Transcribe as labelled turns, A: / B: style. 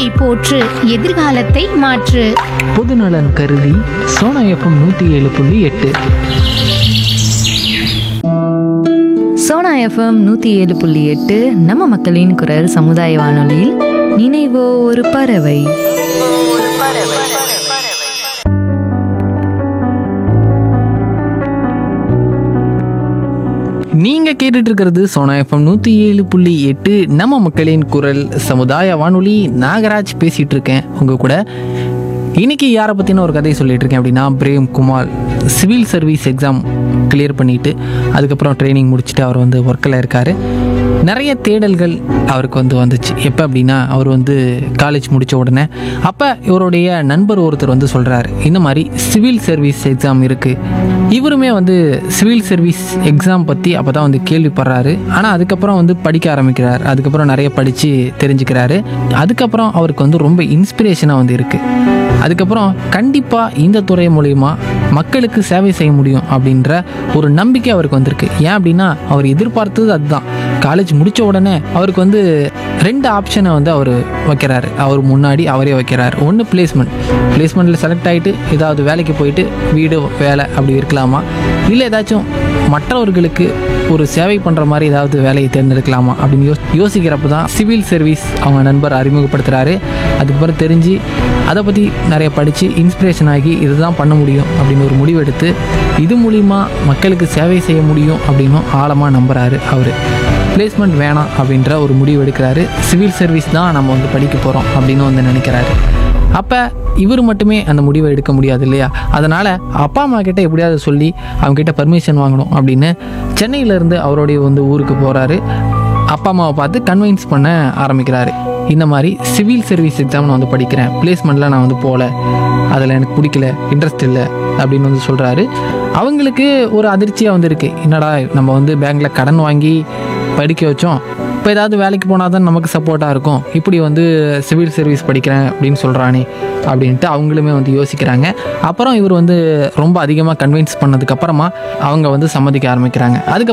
A: கல்வியை போற்று எதிர்காலத்தை மாற்று
B: பொதுநலன் கருதி சோனா எஃப்எம் நூற்றி ஏழு புள்ளி எட்டு
C: சோனா எஃப்எம் நூற்றி ஏழு புள்ளி எட்டு நம்ம மக்களின் குரல் சமுதாய வானொலியில் நினைவோ ஒரு பறவை
B: நீங்கள் கேட்டுட்டு இருக்கிறது சோனா எஃப்எம் நூற்றி ஏழு புள்ளி எட்டு நம்ம மக்களின் குரல் சமுதாய வானொலி நாகராஜ் பேசிகிட்டு இருக்கேன் உங்கள் கூட இன்னைக்கு யாரை பற்றின ஒரு கதையை சொல்லிட்டு இருக்கேன் அப்படின்னா Prem Kumar civil service exam clear பண்ணிட்டு அதுக்கப்புறம் ட்ரைனிங் முடிச்சுட்டு அவர் வந்து ஒர்க்கில் இருக்கார் நிறைய தேடல்கள் அவருக்கு வந்து வந்துச்சு எப்போ அப்படின்னா அவர் வந்து காலேஜ் முடித்த உடனே அப்போ இவருடைய நண்பர் ஒருத்தர் வந்து சொல்கிறாரு இந்த மாதிரி சிவில் சர்வீஸ் எக்ஸாம் இருக்குது இவருமே வந்து சிவில் சர்வீஸ் எக்ஸாம் பற்றி அப்போ தான் வந்து கேள்விப்படுறாரு ஆனால் அதுக்கப்புறம் வந்து படிக்க ஆரம்பிக்கிறார் அதுக்கப்புறம் நிறைய படித்து தெரிஞ்சுக்கிறாரு அதுக்கப்புறம் அவருக்கு வந்து ரொம்ப இன்ஸ்பிரேஷனாக வந்து இருக்குது அதுக்கப்புறம் கண்டிப்பாக இந்த துறை மூலயமா மக்களுக்கு சேவை செய்ய முடியும் அப்படின்ற ஒரு நம்பிக்கை அவருக்கு வந்திருக்கு ஏன் அப்படின்னா அவர் எதிர்பார்த்தது அதுதான் காலேஜ் முடித்த உடனே அவருக்கு வந்து ரெண்டு ஆப்ஷனை வந்து அவர் வைக்கிறாரு அவர் முன்னாடி அவரே வைக்கிறார் ஒன்று பிளேஸ்மெண்ட் பிளேஸ்மெண்ட்டில் செலக்ட் ஆகிட்டு ஏதாவது வேலைக்கு போயிட்டு வீடு வேலை அப்படி இருக்கலாமா இல்லை ஏதாச்சும் மற்றவர்களுக்கு ஒரு சேவை பண்ணுற மாதிரி ஏதாவது வேலையை தேர்ந்தெடுக்கலாமா அப்படின்னு யோ யோசிக்கிறப்ப தான் சிவில் சர்வீஸ் அவங்க நண்பர் அறிமுகப்படுத்துகிறாரு அதுக்கப்புறம் தெரிஞ்சு அதை பற்றி நிறைய படித்து இன்ஸ்பிரேஷன் ஆகி இதுதான் பண்ண முடியும் அப்படின்னு ஒரு முடிவெடுத்து இது மூலிமா மக்களுக்கு சேவை செய்ய முடியும் அப்படின்னும் ஆழமாக நம்புகிறாரு அவர் பிளேஸ்மெண்ட் வேணாம் அப்படின்ற ஒரு முடிவு எடுக்கிறாரு சிவில் சர்வீஸ் தான் நம்ம வந்து படிக்க போகிறோம் அப்படின்னு வந்து நினைக்கிறாரு அப்போ இவர் மட்டுமே அந்த முடிவை எடுக்க முடியாது இல்லையா அதனால் அப்பா அம்மா கிட்ட எப்படியாவது சொல்லி அவங்க கிட்ட பர்மிஷன் வாங்கணும் அப்படின்னு சென்னையிலேருந்து அவருடைய வந்து ஊருக்கு போகிறாரு அப்பா அம்மாவை பார்த்து கன்வின்ஸ் பண்ண ஆரம்பிக்கிறாரு இந்த மாதிரி சிவில் சர்வீஸ் எக்ஸாம் நான் வந்து படிக்கிறேன் பிளேஸ்மெண்ட்டில் நான் வந்து போகல அதில் எனக்கு பிடிக்கல இன்ட்ரெஸ்ட் இல்லை அப்படின்னு வந்து சொல்கிறாரு அவங்களுக்கு ஒரு அதிர்ச்சியாக வந்து இருக்குது என்னடா நம்ம வந்து பேங்க்கில் கடன் வாங்கி படிக்க வச்சோம் இப்போ ஏதாவது வேலைக்கு போனால் தான் நமக்கு சப்போர்ட்டாக இருக்கும் இப்படி வந்து சிவில் சர்வீஸ் படிக்கிறேன் அப்படின்னு சொல்கிறானே அப்படின்ட்டு அவங்களுமே வந்து யோசிக்கிறாங்க அப்புறம் இவர் வந்து ரொம்ப அதிகமாக கன்வின்ஸ் பண்ணதுக்கப்புறமா அவங்க வந்து சம்மதிக்க ஆரம்பிக்கிறாங்க அதுக்கப்புறம்